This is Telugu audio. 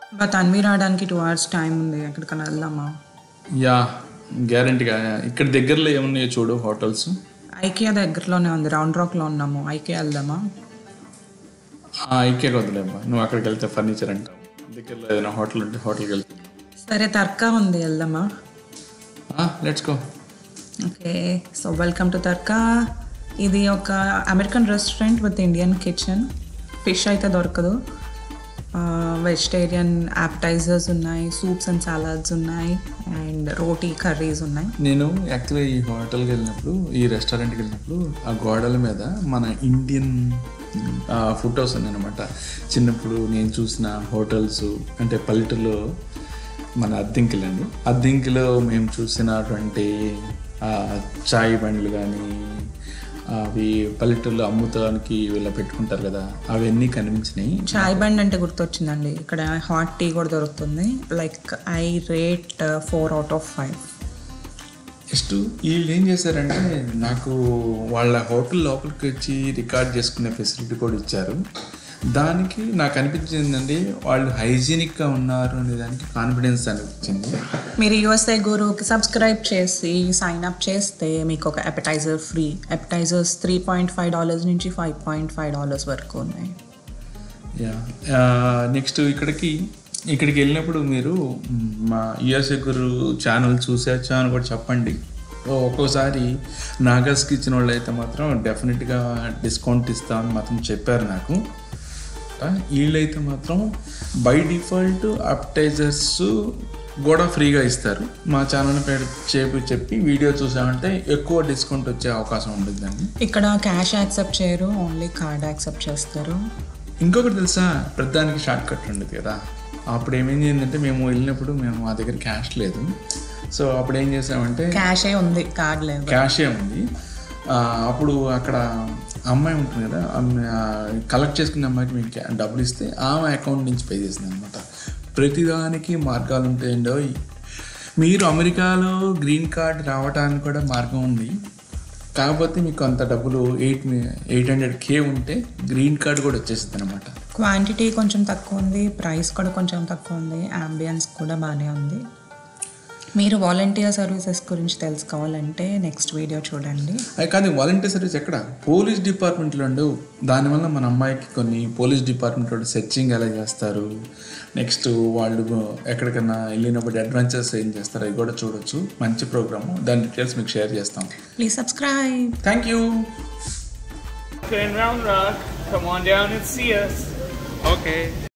బట్ తన్వి రావడానికి టూ అవర్స్ టైం ఉంది ఎక్కడికైనా వెళ్దామా యా గ్యారంటీగా ఇక్కడ దగ్గరలో ఏమున్నాయో చూడు హోటల్స్ ఐకియా దగ్గరలోనే ఉంది రౌండ్ రాక్లో ఉన్నాము ఐకియా వెళ్దామా ఐకే వద్దులేమ్మా నువ్వు అక్కడికి వెళ్తే ఫర్నిచర్ అంటావు దగ్గరలో ఏదైనా హోటల్ ఉంటే హోటల్కి వెళ్తే సరే తర్కా ఉంది వెళ్దామా let's go okay so welcome to Tarka ఇది ఒక American restaurant with Indian kitchen fish అయితే దొరకదు వెజిటేరియన్ యాప్టైజర్స్ ఉన్నాయి సూప్స్ అండ్ సలాడ్స్ ఉన్నాయి అండ్ రోటీ కర్రీస్ ఉన్నాయి నేను యాక్చువల్గా ఈ హోటల్కి వెళ్ళినప్పుడు ఈ రెస్టారెంట్కి వెళ్ళినప్పుడు ఆ గోడల మీద మన ఇండియన్ ఫొటోస్ ఉన్నాయన్నమాట చిన్నప్పుడు నేను చూసిన హోటల్స్ అంటే పల్లెటూరులో మన అద్దెంకిలండి అద్దెంకిలో మేము చూసినటువంటి ఆ, చాయ్ బండ్లు కానీ అవి పల్లెటూరులో అమ్ముతానికి వీళ్ళ పెట్టుకుంటారు కదా అవన్నీ కనిపించినాయి చాయ్ బండ్ అంటే గుర్తొచ్చిందండి ఇక్కడ హాట్ టీ కూడా దొరుకుతుంది like I rate four out of five next వీళ్ళు ఏం చేశారంటే నాకు వాళ్ళ హోటల్ లోపలికి వచ్చి రికార్డ్ చేసుకునే ఫెసిలిటీ కూడా ఇచ్చారు దానికి నాకు అనిపించిందండి వాళ్ళు హైజీనిక్గా ఉన్నారు అనే దానికి కాన్ఫిడెన్స్ అనిపించింది మీరు యూఎస్ఐ గురువుకి సబ్స్క్రైబ్ చేసి సైన్ అప్ చేస్తే మీకు ఒక appetizer free appetizers three point five dollars నుంచి ఫైవ్ పాయింట్ ఫైవ్ డాలర్స్ వరకు ఉన్నాయి యా నెక్స్ట్ ఇక్కడికి ఇక్కడికి వెళ్ళినప్పుడు మీరు మ్, మా యుఎస్ఏ గురు ఛానల్ చూసేచ్చా అని కూడా చెప్పండి ఒక్కోసారి నాగల్స్కి ఇచ్చిన వాళ్ళు అయితే మాత్రం డెఫినెట్గా డిస్కౌంట్ ఇస్తామని మాత్రం చెప్పారు నాకు ఆ, వీళ్ళైతే మాత్రం బై డిఫాల్ట్ అప్టైజర్స్ కూడా ఫ్రీగా ఇస్తారు మా ఛానల్ పేరు చెప్పి చెప్పి వీడియో చూసామంటే ఎక్కువ డిస్కౌంట్ వచ్చే అవకాశం ఉంటుందండి ఇక్కడ క్యాష్ యాక్సెప్ట్ చేయరు ఓన్లీ కార్డ్ యాక్సెప్ట్ చేస్తారు ఇంకొకటి తెలుసా ప్రతిదానికి షార్ట్ కట్ ఉండదు కదా అప్పుడు ఏమేం చేసిందంటే మేము వెళ్ళినప్పుడు మేము మా దగ్గర క్యాష్ లేదు సో అప్పుడు ఏం చేసామంటే క్యాషే ఉంది కార్డ్ లేదు క్యాషే ఉంది ఆ, అప్పుడు అక్కడ అమ్మాయి ఉంటుంది కదా ఆమె కలెక్ట్ చేసుకునే అమ్మాయికి మేము క్యా- డబ్బులు ఇస్తే ఆమె అకౌంట్ నుంచి పే చేసింది అనమాట ప్రతిదానికి మార్గాలు ఉంటాయండి మీరు అమెరికాలో గ్రీన్ కార్డ్ రావడానికి కూడా మార్గం ఉంది కాకపోతే మీకు అంత డబ్బులు ఎయిట్ ఎయిట్ హండ్రెడ్ కే ఉంటే గ్రీన్ కార్డ్ కూడా వచ్చేస్తుంది అనమాట క్వాంటిటీ కొంచెం తక్కువ ఉంది ప్రైస్ కూడా కొంచెం తక్కువ ఉంది అంబియన్స్ కూడా బాగానే ఉంది మీరు వాలంటీర్ సర్వీసెస్ గురించి తెలుసుకోవాలంటే నెక్స్ట్ వీడియో చూడండి అది కాదు వాలంటీర్ సర్వీస్ ఎక్కడ పోలీస్ డిపార్ట్మెంట్లో ఉండు దానివల్ల మన అమ్మాయికి కొన్ని పోలీస్ డిపార్ట్మెంట్ వాళ్ళు సెర్చింగ్ ఎలా చేస్తారు నెక్స్ట్ వాళ్ళు ఎక్కడికైనా వెళ్ళినప్పుడు అడ్వెంచర్స్ ఏం చేస్తారు అవి కూడా చూడొచ్చు మంచి ప్రోగ్రాము దాని డీటెయిల్స్ మీకు షేర్ చేస్తాం please subscribe thank you in Round Rock. Come on down and see us. Okay.